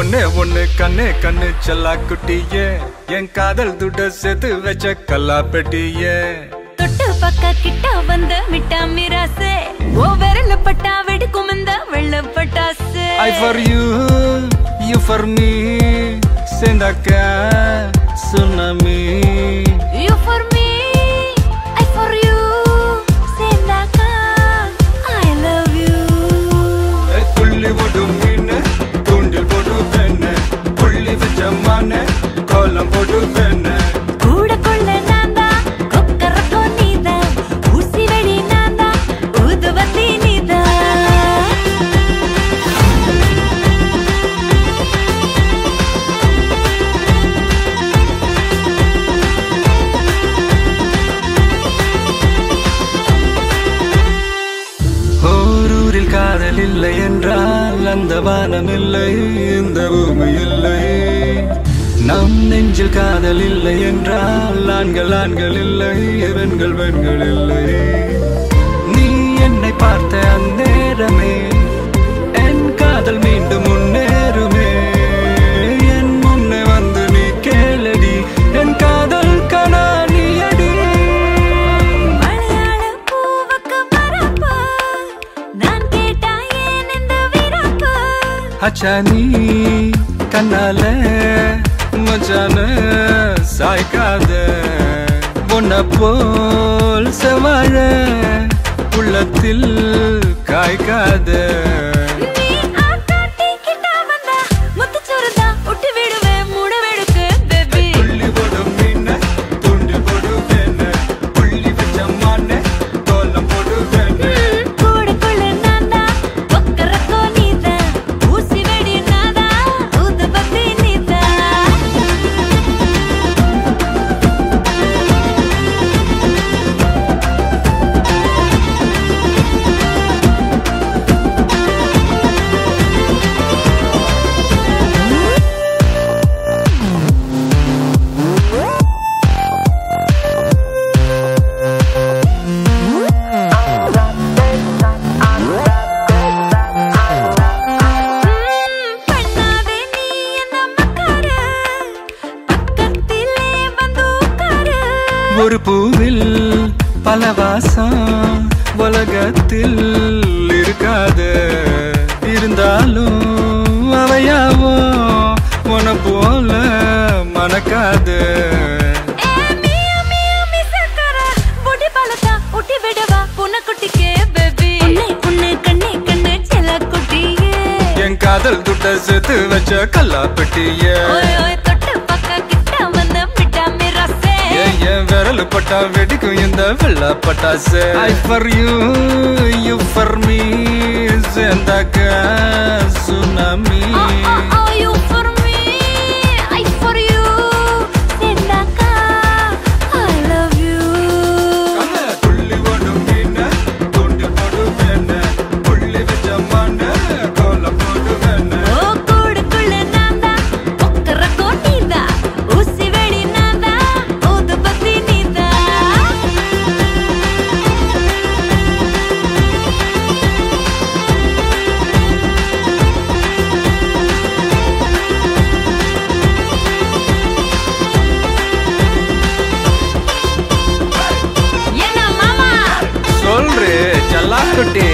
ஒண்ணே ஒண்ணு கண்ணே கண்ணு செல்லா குட்டியே என் காதல் துட்ட சேர்த்து வச்ச கல்லா பெட்டியே தொட்டு பக்க கிட்ட வந்து விட்டா மிராசே ஓ விரல பட்டா வெடிக்கும் இந்த வெள்ள பட்டாசு I for you you for me சேர்ந்தாக்க tsunami you for me I for you சேர்ந்தாக்கா ஐ லவ் யூ துள்ளி போடும் மீன் தூண்டில் போட்டு பெண்ணு புள்ளி வச்ச மான கோலம் போட்டு பெண்ணு கூட கொள்ள நான்தா கொக்கரக்கோ நீதா ஊசி வெடி நான்தா ஊதுவத்தி நீதா ஓரூரில் காதல் இல்லை என்றால் அந்த வானம் இல்லை இந்த பூமி இல்லை நம் நெஞ்சில் காதல் இல்லை என்றால் ஆண்கள் ஆண்கள் இல்லை பெண்கள் பெண்கள் இல்லை நீ என்னை பார்த்த அந்நேரமே என் காதல் மீண்டும் முன்னேறுமே என் முன்னே வந்து நீ கேளடி என் காதல் கனா நீ அடி மலையாள பூவுக்கு பரப்பு நான் கேட்டா ஏன் இந்த விரப்பு அச்சா நீ கண்ணால மச்சான சாய்க்காத உன்ன போல் செவாழ உள்ளத்தில் காய்க்காத நீ ஆட்டாட்டி கிட்ட வந்தா முத்துச்சோறுதா விட்டு விடுவேன் மூட வெடுக்கு பேபி புள்ளி போடும் மீன துண்டு போடு வேண புள்ளி வச்ச மான கோலம் போடு வேண கூட கொள்ள நான்தா கொக்கரக்கோ நீதா ஊசி வெடி நாதா ஊதுபத்தி நீதா ம், பண்ணாதே நீ என்ன மக்காரு பக்கத்திலே வந்து உட்காரு ஒரு பூவில் பல வாசம் உலகத்தில் இருக்காது இருந்தாலும் அவையாவோ உன போல மணக்காது ஏ மியா மியா மிசக்கர பொடி பழத்தா ஊட்டி விடவா புனக்குட்டிக்கே பேபி உன்னை உன்னை கண்ணே கண்ணே செல்ல குட்டியே என் காதல் துட்ட சேர்த்து வச்ச கல்லா பெட்டிய ஓய் ஓய் தொட்டு பக்க கிட்ட வந்து விட்டா மிரசே ஏன் என் விரல் பட்டா வெடிக்கும் இந்த வெள்ள பட்டாசு I for you you for me சேர்ந்தாக்க சுனாமி ஆ ஆ ஆ you for me I for you செந்தாக்கா ஐ லவ் யூ கண்ண துள்ளி ஓடும் மீன தூண்டி போடு வேண புள்ளி வச்ச மான கோலம் போடு வேண ஓ கூடுக்குள்ள நான்தா கொக்கரக்கோ நீதா ஊசி வெடி நான்தா ஊதுபத்தி நீதா என்ன மாமா சொல்றே செல்லாக்குட்டி